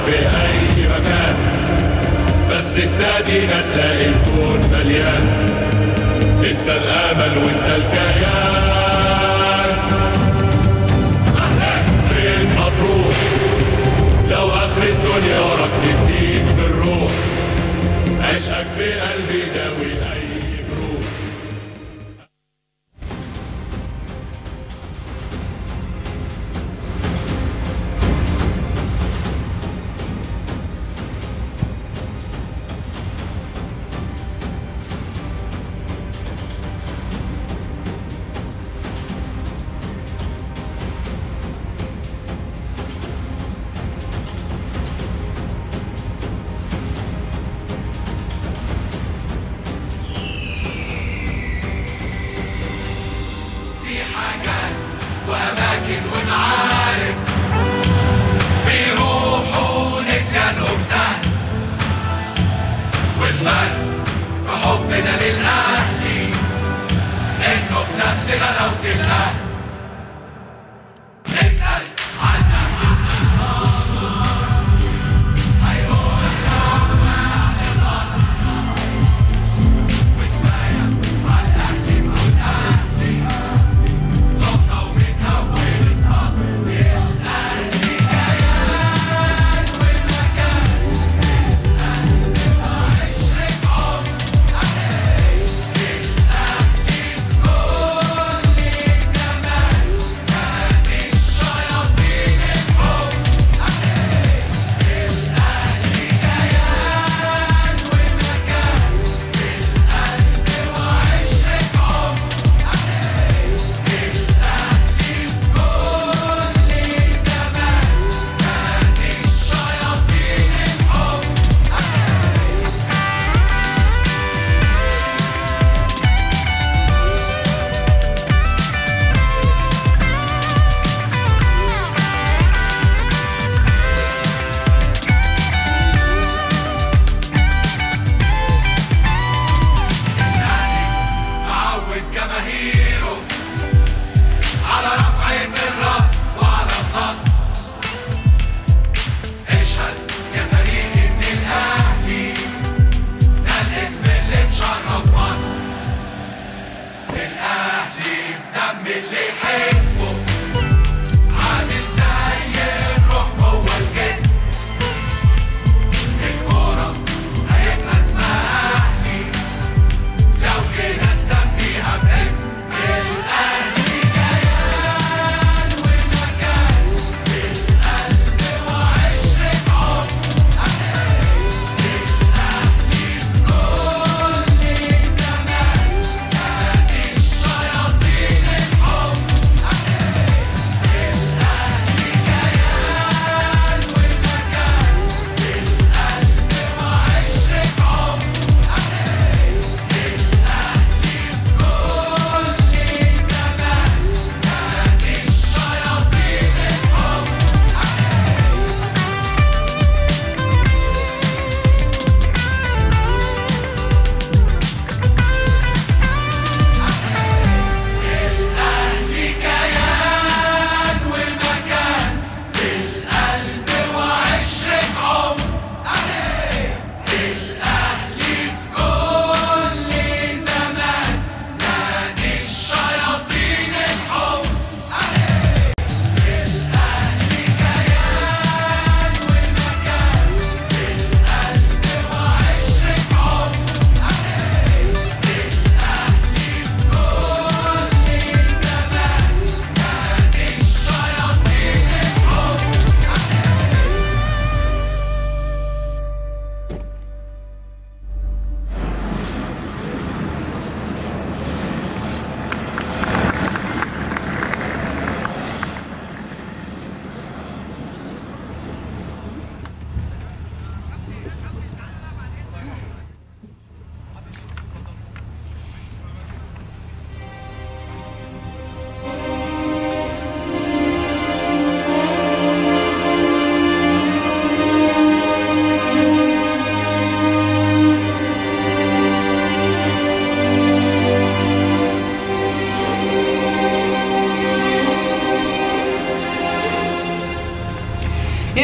في أي مكان بس تنادينا تلاقي الكون مليان انت الامل وانت الكيان فين مطروح لو اخر الدنيا وراك نفديك بالروح عشقك في قلبي داوي اي جروح في حاجات وأماكن ونعارف بيروحوا نسيانهم سهل والفرق في حبنا للأهلي إنه في نفس غلاوة الأهل نسأل عنها هيقول لهم مساء الأرض وكفاية على الأهلي نقول أهلي نقطة ومن أول السطر الأهلي كيان والمكان الأهلي عشرة عمر عليه الأهلي في كل زمان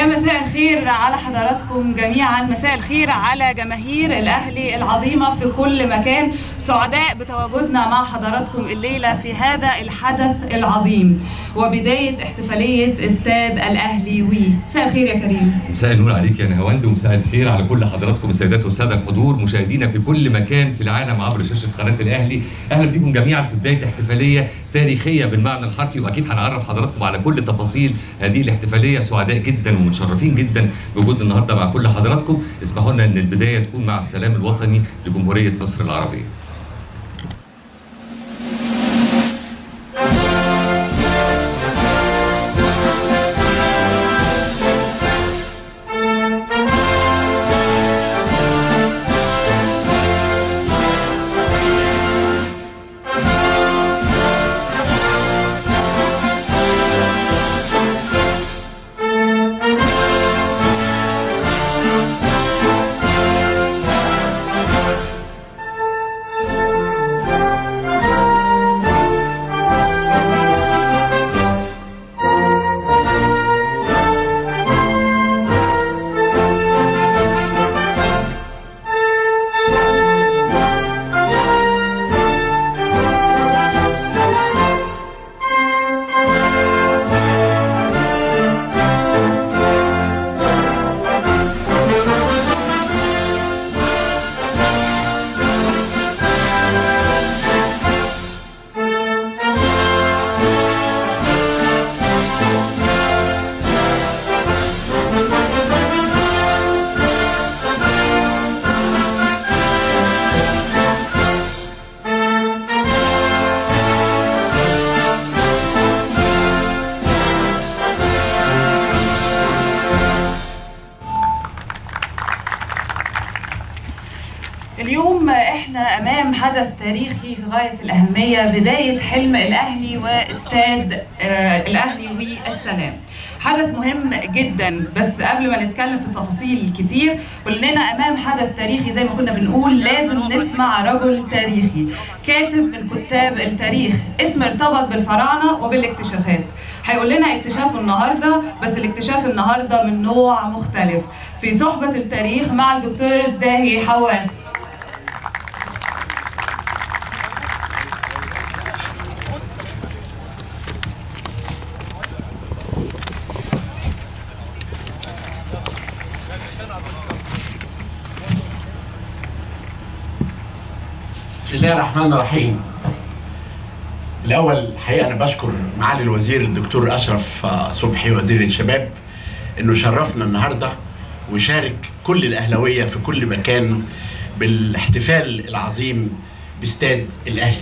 يا مساء الخير على حضراتكم جميعا مساء الخير على جماهير الاهلي العظيمه في كل مكان سعداء بتواجدنا مع حضراتكم الليله في هذا الحدث العظيم وبدايه احتفاليه استاد الاهلي وي مساء الخير يا كريم مساء النور عليك يا نهاوند ومساء الخير على كل حضراتكم السيدات والساده الحضور مشاهدينا في كل مكان في العالم عبر شاشه قناه الاهلي اهلا بكم جميعا في بدايه احتفاليه تاريخيه بالمعنى الحرفي واكيد هنعرف حضراتكم على كل تفاصيل هذه الاحتفاليه سعداء جدا ومتشرفين جدا بوجودنا النهارده مع كل حضراتكم اسمحوا لنا ان البدايه تكون مع السلام الوطني لجمهوريه مصر العربيه اليوم احنا امام حدث تاريخي في غايه الاهميه بدايه حلم الاهلي واستاد آه، الاهلي والسلام حدث مهم جدا بس قبل ما نتكلم في تفاصيل كتير كلنا امام حدث تاريخي زي ما كنا بنقول لازم نسمع رجل تاريخي كاتب من كتاب التاريخ اسم ارتبط بالفراعنه وبالاكتشافات هيقول لنا اكتشافه النهارده بس الاكتشاف النهارده من نوع مختلف في صحبه التاريخ مع الدكتور زاهي حواس بسم الله الرحمن الرحيم الأول الحقيقة أنا بشكر معالي الوزير الدكتور أشرف آه، صبحي وزير الشباب إنه شرفنا النهاردة وشارك كل الأهلاوية في كل مكان بالاحتفال العظيم باستاد الأهلي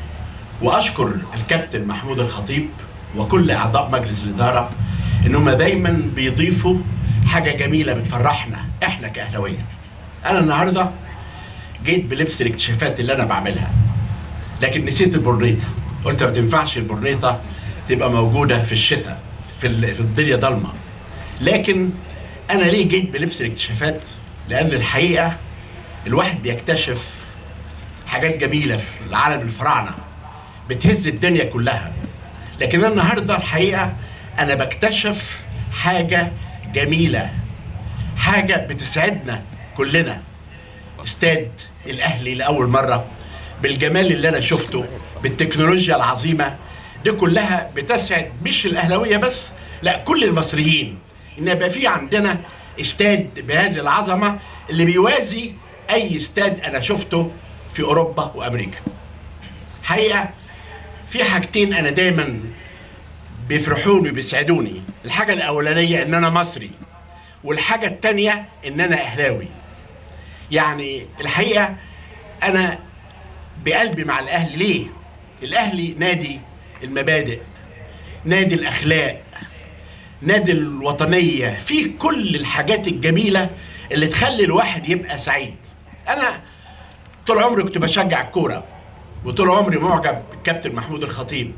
وأشكر الكابتن محمود الخطيب وكل أعضاء مجلس الإدارة إنهم دايما بيضيفوا حاجة جميلة بتفرحنا إحنا كأهلاوية أنا النهارده جيت بلبس الاكتشافات اللي انا بعملها لكن نسيت البرنيطه قلت ما تنفعش البرنيطه تبقى موجوده في الشتاء في ال- في الدنيا ضلمه لكن انا ليه جيت بلبس الاكتشافات لان الحقيقه الواحد بيكتشف حاجات جميله في العالم الفراعنه بتهز الدنيا كلها لكن أنا النهارده الحقيقه انا بكتشف حاجه جميله حاجه بتسعدنا كلنا استاد الاهلي لاول مره بالجمال اللي انا شفته بالتكنولوجيا العظيمه دي كلها بتسعد مش الاهلاويه بس لا كل المصريين ان يبقى في عندنا استاد بهذه العظمه اللي بيوازي اي استاد انا شفته في اوروبا وامريكا حقيقه في حاجتين انا دايما بيفرحوني وبيسعدوني الحاجه الاولانيه ان انا مصري والحاجه الثانيه ان انا اهلاوي يعني الحقيقه انا بقلبي مع الاهلي ليه الاهلي نادي المبادئ نادي الاخلاق نادي الوطنيه فيه كل الحاجات الجميله اللي تخلي الواحد يبقى سعيد انا طول عمري كنت بشجع الكوره وطول عمري معجب بالكابتن محمود الخطيب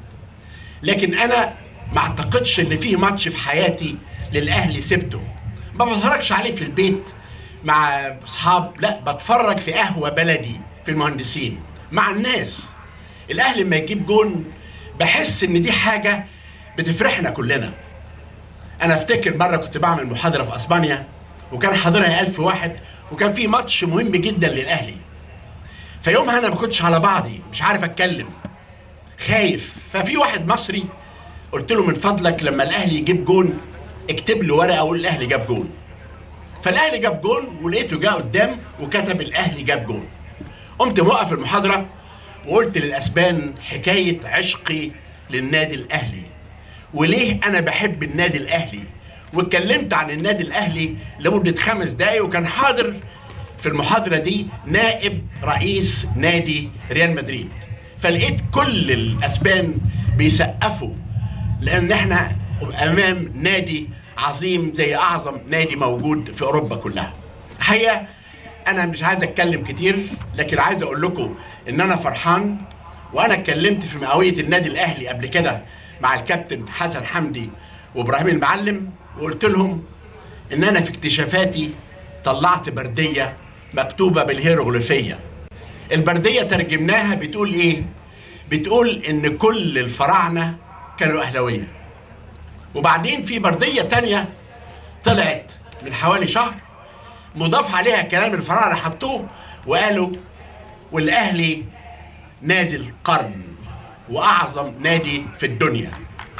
لكن انا ما اعتقدش ان في ماتش في حياتي للاهلي سبته ما بتفرجش عليه في البيت مع اصحاب لا بتفرج في قهوه بلدي في المهندسين مع الناس الاهلي لما يجيب جون بحس ان دي حاجه بتفرحنا كلنا انا افتكر مره كنت بعمل محاضره في اسبانيا وكان حاضرها ألف واحد وكان في ماتش مهم جدا للاهلي فيومها انا ما كنتش على بعضي مش عارف اتكلم خايف ففي واحد مصري قلت له من فضلك لما الاهلي يجيب جون اكتب له ورقه اقول الاهلي جاب جون فالاهلي جاب جون ولقيته جه قدام وكتب الاهلي جاب جون قمت موقف المحاضره وقلت للاسبان حكايه عشقي للنادي الاهلي وليه انا بحب النادي الاهلي واتكلمت عن النادي الاهلي لمده خمس دقايق وكان حاضر في المحاضره دي نائب رئيس نادي ريال مدريد فلقيت كل الاسبان بيسقفوا لان احنا امام نادي عظيم زي اعظم نادي موجود في اوروبا كلها الحقيقه انا مش عايز اتكلم كتير لكن عايز اقول لكم ان انا فرحان وانا اتكلمت في مئويه النادي الاهلي قبل كده مع الكابتن حسن حمدي وابراهيم المعلم وقلت لهم ان انا في اكتشافاتي طلعت برديه مكتوبه بالهيروغليفيه البرديه ترجمناها بتقول ايه بتقول ان كل الفراعنه كانوا اهلاويه وبعدين في برديه تانية طلعت من حوالي شهر مضاف عليها كلام الفراعنه حطوه وقالوا والاهلي نادي القرن واعظم نادي في الدنيا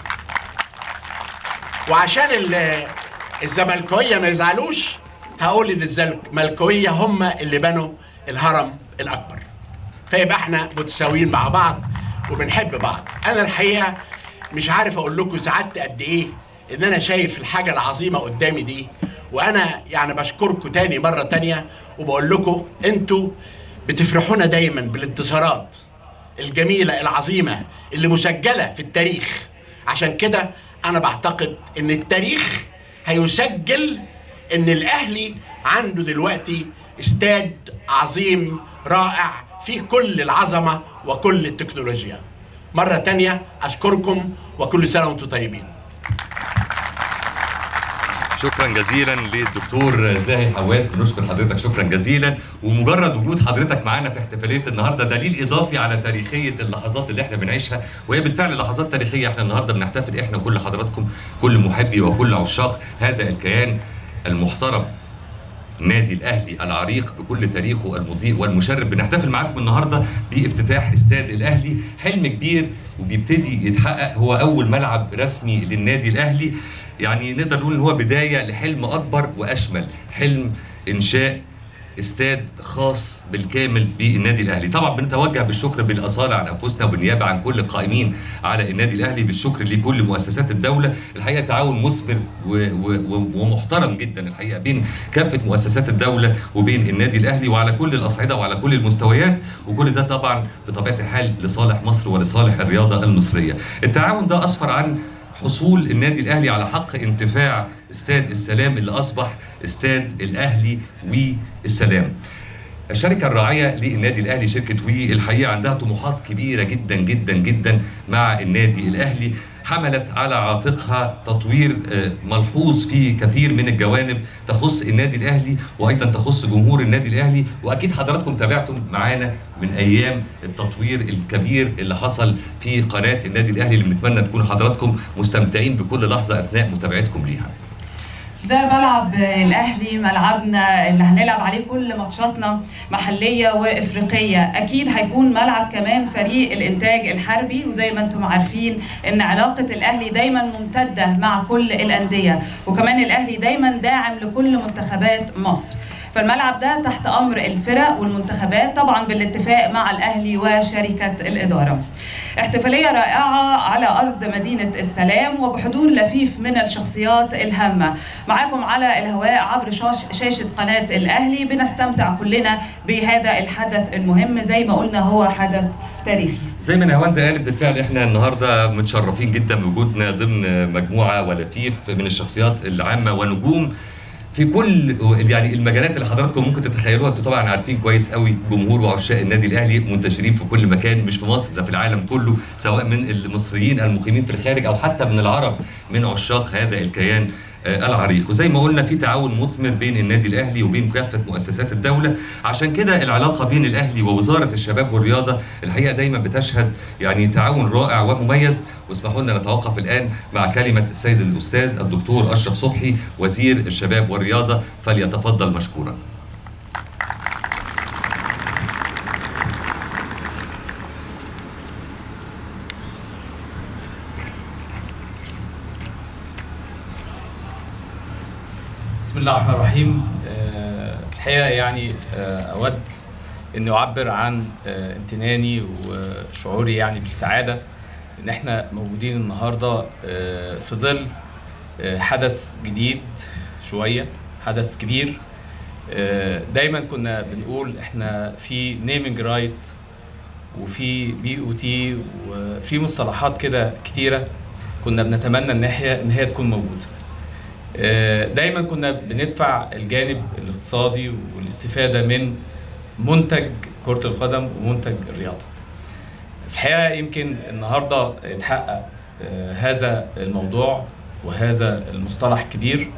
وعشان ال- الزملكاويه ما يزعلوش هقول ان الزملكاويه هم اللي بنوا الهرم الاكبر فيبقى احنا متساويين مع بعض وبنحب بعض انا الحقيقه مش عارف اقول لكم سعدت قد ايه ان انا شايف الحاجه العظيمه قدامي دي وانا يعني بشكركم تاني مره تانيه وبقول لكم انتوا بتفرحونا دايما بالانتصارات الجميله العظيمه اللي مسجله في التاريخ عشان كده انا بعتقد ان التاريخ هيسجل ان الاهلي عنده دلوقتي استاد عظيم رائع فيه كل العظمه وكل التكنولوجيا مره تانية اشكركم وكل سنه وانتم طيبين شكرا جزيلا للدكتور زاهي حواس بنشكر حضرتك شكرا جزيلا ومجرد وجود حضرتك معانا في احتفاليه النهارده دليل اضافي على تاريخيه اللحظات اللي احنا بنعيشها وهي بالفعل لحظات تاريخيه احنا النهارده بنحتفل احنا وكل حضراتكم كل محبي وكل عشاق هذا الكيان المحترم النادي الاهلي العريق بكل تاريخه المضيء والمشرف بنحتفل معاكم النهارده بافتتاح استاد الاهلي حلم كبير وبيبتدي يتحقق هو اول ملعب رسمي للنادي الاهلي يعني نقدر نقول ان هو بدايه لحلم اكبر واشمل حلم انشاء استاد خاص بالكامل بالنادي الاهلي طبعا بنتوجه بالشكر بالاصاله عن انفسنا وبالنيابه عن كل القائمين على النادي الاهلي بالشكر لكل مؤسسات الدوله الحقيقه تعاون مثمر و- و- و- ومحترم جدا الحقيقه بين كافه مؤسسات الدوله وبين النادي الاهلي وعلى كل الاصعده وعلى كل المستويات وكل ده طبعا بطبيعه الحال لصالح مصر ولصالح الرياضه المصريه التعاون ده اسفر عن حصول النادي الاهلي على حق انتفاع استاد السلام اللي اصبح استاد الاهلي والسلام. الشركة الراعية للنادي الأهلي شركة وي الحقيقة عندها طموحات كبيرة جدا جدا جدا مع النادي الأهلي حملت على عاتقها تطوير آه، ملحوظ في كثير من الجوانب تخص النادي الأهلي وأيضا تخص جمهور النادي الأهلي وأكيد حضراتكم تابعتم معانا من أيام التطوير الكبير اللي حصل في قناة النادي الأهلي اللي بنتمنى تكونوا حضراتكم مستمتعين بكل لحظة أثناء متابعتكم ليها. ده ملعب الاهلي ملعبنا اللي هنلعب عليه كل ماتشاتنا محليه وافريقيه اكيد هيكون ملعب كمان فريق الانتاج الحربي وزي ما انتم عارفين ان علاقه الاهلي دايما ممتده مع كل الانديه وكمان الاهلي دائما داعم لكل منتخبات مصر فالملعب ده تحت امر الفرق والمنتخبات طبعا بالاتفاق مع الاهلي وشركه الاداره. احتفاليه رائعه على ارض مدينه السلام وبحضور لفيف من الشخصيات الهامه. معاكم على الهواء عبر شاش شاشه قناه الاهلي بنستمتع كلنا بهذا الحدث المهم زي ما قلنا هو حدث تاريخي. زي ما نهاوند قالت بالفعل احنا النهارده متشرفين جدا بوجودنا ضمن مجموعه ولفيف من الشخصيات العامه ونجوم في كل يعني المجالات اللي حضراتكم ممكن تتخيلوها انتوا طبعا عارفين كويس قوي جمهور وعشاق النادي الاهلي منتشرين في كل مكان مش في مصر ده في العالم كله سواء من المصريين المقيمين في الخارج او حتى من العرب من عشاق هذا الكيان آه، العريق وزي ما قلنا في تعاون مثمر بين النادي الاهلي وبين كافه مؤسسات الدوله عشان كده العلاقه بين الاهلي ووزاره الشباب والرياضه الحقيقه دايما بتشهد يعني تعاون رائع ومميز واسمحوا لنا نتوقف الان مع كلمه السيد الاستاذ الدكتور اشرف صبحي وزير الشباب والرياضه فليتفضل مشكورا بسم الله الرحمن الرحيم آه، الحقيقه يعني آه، اود اني اعبر عن آه، امتناني وشعوري يعني بالسعاده ان احنا موجودين النهارده آه، في ظل آه، حدث جديد شويه حدث كبير آه، دايما كنا بنقول احنا في نيمنج رايت وفي بي او تي وفي مصطلحات كده كتيره كنا بنتمنى ان هي ان هي تكون موجوده آه، دايما كنا بندفع الجانب الاقتصادي والاستفاده من منتج كره القدم ومنتج الرياضه. في الحقيقه يمكن النهارده اتحقق آه، هذا الموضوع وهذا المصطلح كبير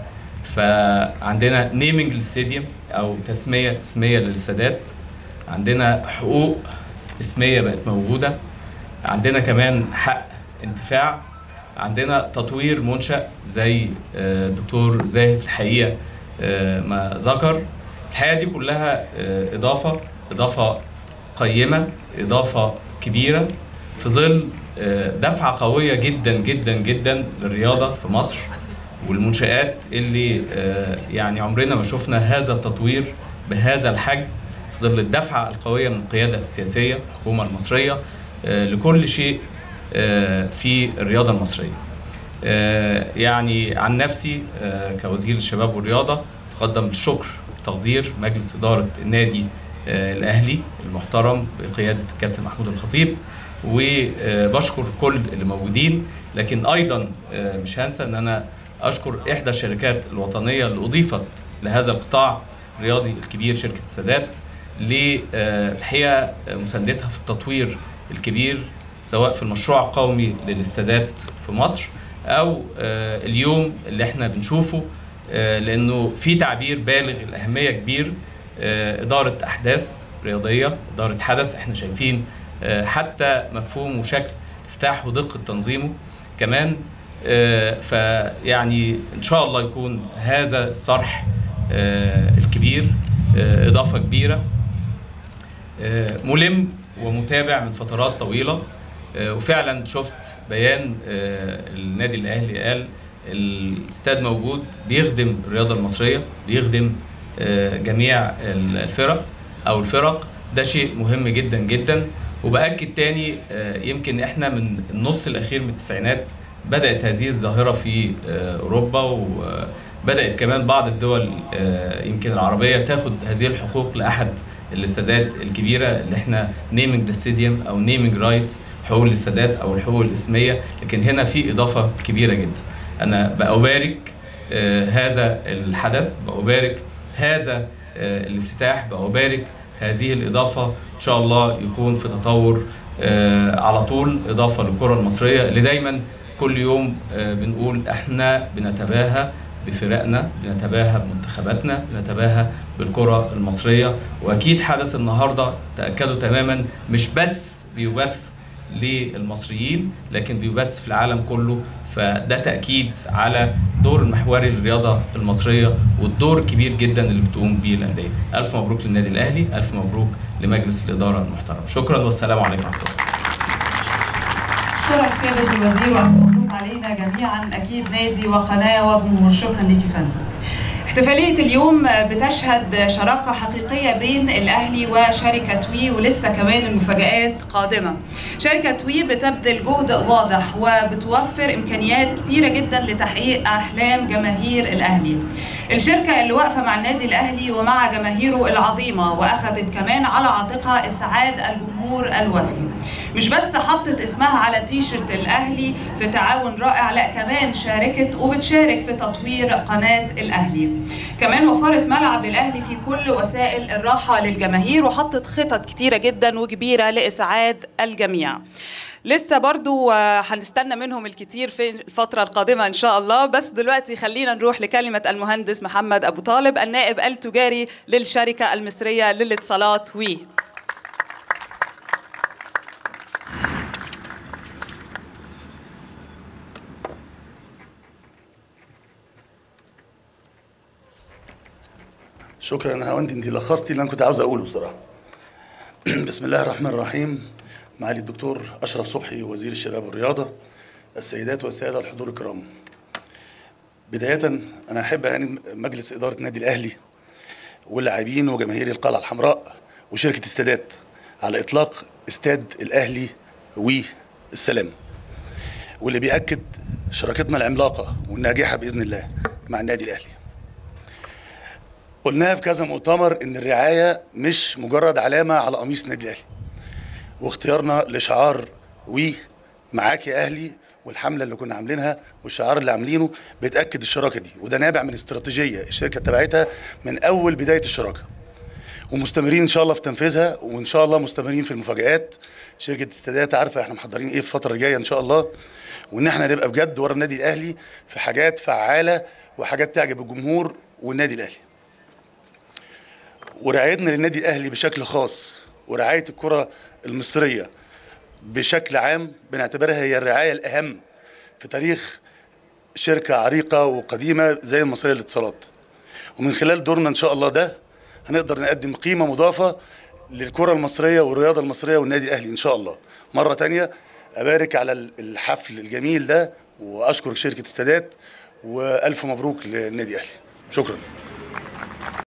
فعندنا نيمنج للستاديوم او تسميه اسميه للاستادات عندنا حقوق اسميه بقت موجوده عندنا كمان حق انتفاع عندنا تطوير منشأ زي آه، الدكتور زاهي في الحقيقة آه، ما ذكر الحقيقة دي كلها آه، إضافة إضافة قيمة إضافة كبيرة في ظل آه، دفعة قوية جدا جدا جدا للرياضة في مصر والمنشآت اللي آه، يعني عمرنا ما شفنا هذا التطوير بهذا الحجم في ظل الدفعة القوية من القيادة السياسية الحكومة المصرية آه، لكل شيء آه، في الرياضة المصرية آه، يعني عن نفسي آه، كوزير الشباب والرياضة تقدم بالشكر وتقدير مجلس إدارة النادي آه، الأهلي المحترم بقيادة الكابتن محمود الخطيب وبشكر كل اللي موجودين لكن أيضا آه، مش هنسى أن أنا أشكر إحدى الشركات الوطنية اللي أضيفت لهذا القطاع الرياضي الكبير شركة السادات للحقيقة مساندتها في التطوير الكبير سواء في المشروع القومي للاستادات في مصر او آه، اليوم اللي احنا بنشوفه آه، لانه في تعبير بالغ الاهميه كبير آه، اداره احداث رياضيه اداره حدث احنا شايفين آه، حتى مفهوم وشكل افتتاح ودقه تنظيمه كمان آه، فيعني ان شاء الله يكون هذا الصرح آه، الكبير آه، اضافه كبيره آه، ملم ومتابع من فترات طويله آه، وفعلا شفت بيان آه، النادي الاهلي قال الاستاد موجود بيخدم الرياضه المصريه بيخدم آه، جميع ال- الفرق او الفرق ده شيء مهم جدا جدا وباكد تاني آه، يمكن احنا من النص الاخير من التسعينات بدات هذه الظاهره في آه، اوروبا وبدات كمان بعض الدول آه، يمكن العربيه تاخد هذه الحقوق لاحد الاستادات الكبيره اللي احنا نيمنج ذا ستاديوم او نيمنج رايتس حقوق الاستادات او الحقوق الاسميه لكن هنا في اضافه كبيره جدا انا بأبارك آه، هذا الحدث بأبارك هذا آه، الافتتاح بأبارك هذه الإضافة إن شاء الله يكون في تطور آه، على طول إضافة للكرة المصرية اللي دايما كل يوم آه، بنقول إحنا بنتباهى بفرقنا بنتباهى بمنتخباتنا بنتباهى بالكرة المصرية وأكيد حدث النهاردة تأكدوا تماما مش بس بيبث للمصريين لكن بيبث في العالم كله فده تأكيد على دور المحوري للرياضة المصرية والدور الكبير جدا اللي بتقوم به الأندية ألف مبروك للنادي الأهلي ألف مبروك لمجلس الإدارة المحترم شكرا والسلام عليكم ورحمة الله شكرا سيادة الوزير ومبروك علينا جميعا أكيد نادي وقناة وجمهور شكرا ليكي فندم احتفالية اليوم بتشهد شراكة حقيقية بين الأهلي وشركة وي ولسه كمان المفاجآت قادمة شركة وي بتبذل جهد واضح وبتوفر إمكانيات كتيرة جدا لتحقيق أحلام جماهير الأهلي الشركة اللي واقفة مع النادي الأهلي ومع جماهيره العظيمة وأخذت كمان على عاتقها إسعاد الجمهور الجمهور الوفي مش بس حطت اسمها على تيشرت الاهلي في تعاون رائع لا كمان شاركت وبتشارك في تطوير قناه الاهلي كمان وفرت ملعب للاهلي في كل وسائل الراحه للجماهير وحطت خطط كتيره جدا وكبيره لاسعاد الجميع لسه برضو آه، هنستنى منهم الكتير في الفترة القادمة إن شاء الله بس دلوقتي خلينا نروح لكلمة المهندس محمد أبو طالب النائب التجاري للشركة المصرية للاتصالات وي شكرا يا هوندي انت لخصتي اللي انا كنت عاوز اقوله الصراحه بسم الله الرحمن الرحيم معالي الدكتور اشرف صبحي وزير الشباب والرياضه السيدات والساده الحضور الكرام بدايه انا احب يعني مجلس اداره النادي الاهلي واللاعبين وجماهير القلعه الحمراء وشركه استادات على اطلاق استاد الاهلي والسلام واللي بيأكد شراكتنا العملاقه والناجحه باذن الله مع النادي الاهلي قلناها في كذا مؤتمر ان الرعايه مش مجرد علامه على قميص النادي الاهلي واختيارنا لشعار وي معاك يا اهلي والحمله اللي كنا عاملينها والشعار اللي عاملينه بتاكد الشراكه دي وده نابع من استراتيجيه الشركه اتبعتها من اول بدايه الشراكه ومستمرين ان شاء الله في تنفيذها وان شاء الله مستمرين في المفاجآت شركه استادات عارفه احنا محضرين ايه في الفتره الجايه ان شاء الله وان احنا نبقى بجد ورا النادي الاهلي في حاجات فعاله وحاجات تعجب الجمهور والنادي الاهلي ورعايتنا للنادي الاهلي بشكل خاص ورعايه الكره المصريه بشكل عام بنعتبرها هي الرعايه الاهم في تاريخ شركه عريقه وقديمه زي المصريه للاتصالات ومن خلال دورنا ان شاء الله ده هنقدر نقدم قيمه مضافه للكره المصريه والرياضه المصريه والنادي الاهلي ان شاء الله مره تانية ابارك على الحفل الجميل ده واشكر شركه استادات والف مبروك للنادي الاهلي شكرا